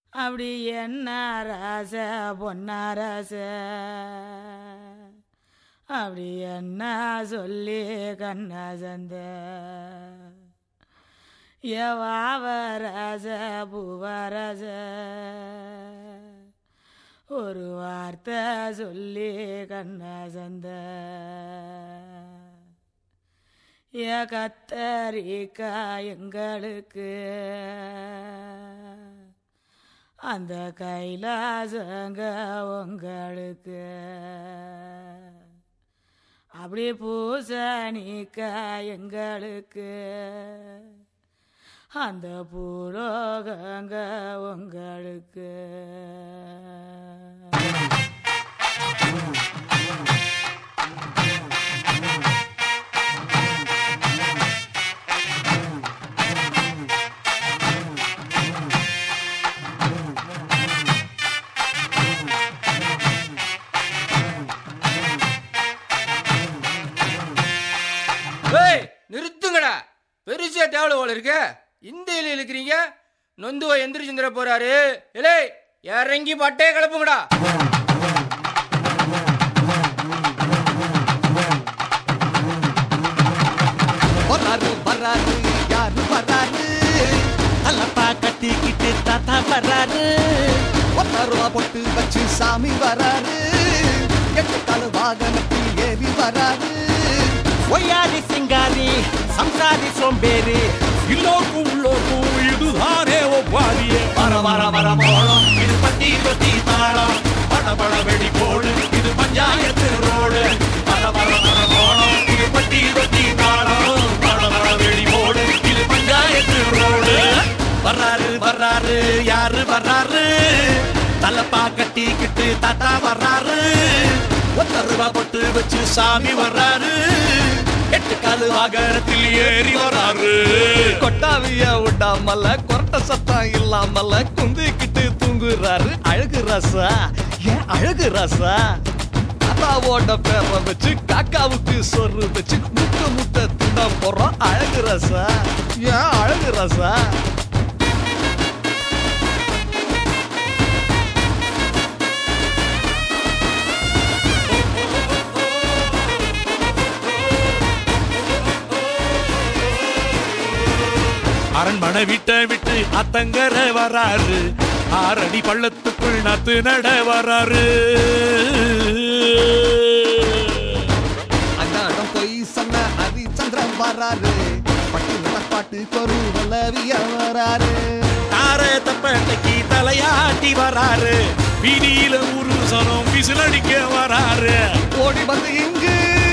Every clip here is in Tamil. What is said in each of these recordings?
அப்படி என்ன ராச பொன்னாராச அப்படி என்ன சொல்லி கண்ணா சந்த எவாவராச பூவராச ஒரு வார்த்தை சொல்லி கண்ணா சந்த ஏ கத்தரிக்கா எங்களுக்கு அந்த கைலாசங்க உங்களுக்கு அப்படி பூசணிக்கா எங்களுக்கு அந்த பூலோகங்க உங்களுக்கு ஏய் நிறுத்துங்கடா பெருசா தேவல போல இருக்கு இந்த இலையில இருக்கிறீங்க நொந்துவ எந்திரிச்சுந்திர போறாரு இலே இறங்கி பட்டே கிளப்புங்கடா வர்றாரு வர்றாரு யாரு வர்றாரு அல்லப்பா கட்டிக்கிட்டு தாத்தா வர்றாரு ஒத்த ரூபா பொட்டு வச்சு சாமி வர்றாரு எட்டு கால வாகனத்தில் ஏறி வர்றாரு ஒய்யாரி சிங்காரி சம்சாரி சோம்பேறி இல்லோக்கும் உள்ளோக்கும் இதுதானே ஒப்பாரியே வர வர வர மோளம் இது பட்டி தொட்டி தாளம் பட பட வெடி போடு இது பஞ்சாயத்து ரோடு வர வர வர மோளம் இது பட்டி தொட்டி தாளம் பட பட வெடி போடு இது பஞ்சாயத்து ரோடு வர்றாரு வர்றாரு யாரு வர்றாரு தலப்பா கட்டிக்கிட்டு தாத்தா வர்றாரு ஒத்த ரூபா பொட்டு வச்சு சாமி வர்றாரு எட்டு காலு வாகனத்தில் ஏறி வர்றாரு கொட்டாவிய விடாமல கொரட்ட சத்தம் இல்லாமல குந்திக்கிட்டு தூங்குறாரு அழகு ரசா ஏன் அழகு ரசா தாத்தாவோட பேரை வச்சு காக்காவுக்கு சொரு வச்சு முட்டை முட்டை தின்ன போறோம் அழகு ரசா ஏன் அழகு ரசா அரண்மனை விட்ட விட்டு அத்தங்கர வராரு ஆறடி பள்ளத்துக்குள் நத்து நட வராரு அண்ணாடம் போய் சொன்ன ஹரிச்சந்திரன் வராரு பட்டு நடப்பாட்டு கொரு வல்லவிய வராரு தார தப்பட்டைக்கு தலையாட்டி வராரு வீதியில ஒரு சனம் விசிலடிக்க வராரு ஓடி வந்து இங்கு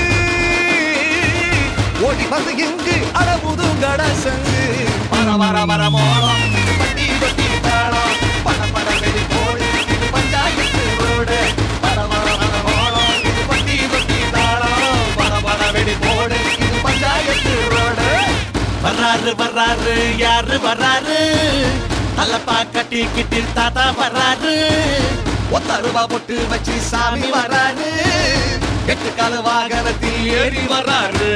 ஓடி வந்து இங்கு அடபுது கடசங்கு வர வர வர மோளம் இது பட்டி பட்டி தாளம் பட பட வெடி போடு இது பஞ்சாயத்து ரோடு வர வர வர மோளம் இது பட்டி பட்டி தாளம் பட பட வெடி போடு இது பஞ்சாயத்து ரோடு வர்றாரு வர்றாரு யாரு வர்றாரு அல்லப்பா கட்டி கிட்டி தாத்தா வர்றாரு ஒத்த ரூபா போட்டு வச்சு சாமி வர்றாரு எட்டு கால வாகனத்தில் ஏறி வர்றாரு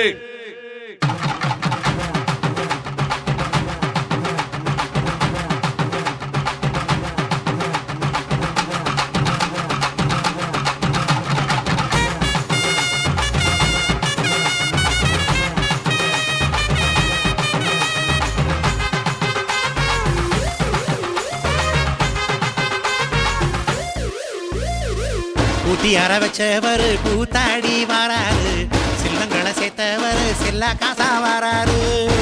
கூட்டி அற வச்சவர் கூத்தாடி வராரு சில்லங்களை சேர்த்தவர் சில்ல காசா வராரு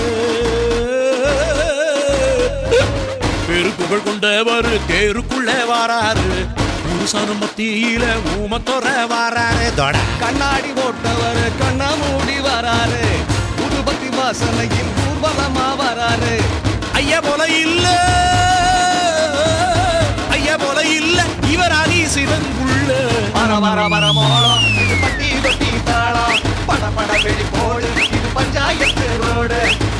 பெரு புகழ் கொண்டவர் தேருக்குள்ள வராரு புருஷனும் மத்தியில ஊமத்தொர வராரு தொட கண்ணாடி போட்டவர் கண்ணா மூடி வராரு புதுபத்தி வாசனையில் ஊர்வலமா வராரு ஐயா போல இல்ல ஐயா போல இல்ல இவர் ஆதி சிவங்குள்ள வர வர வர மோளம் இது பட்டி தொட்டி தாளம் பட பட வெடி போடு இது பஞ்சாயத்து ரோடு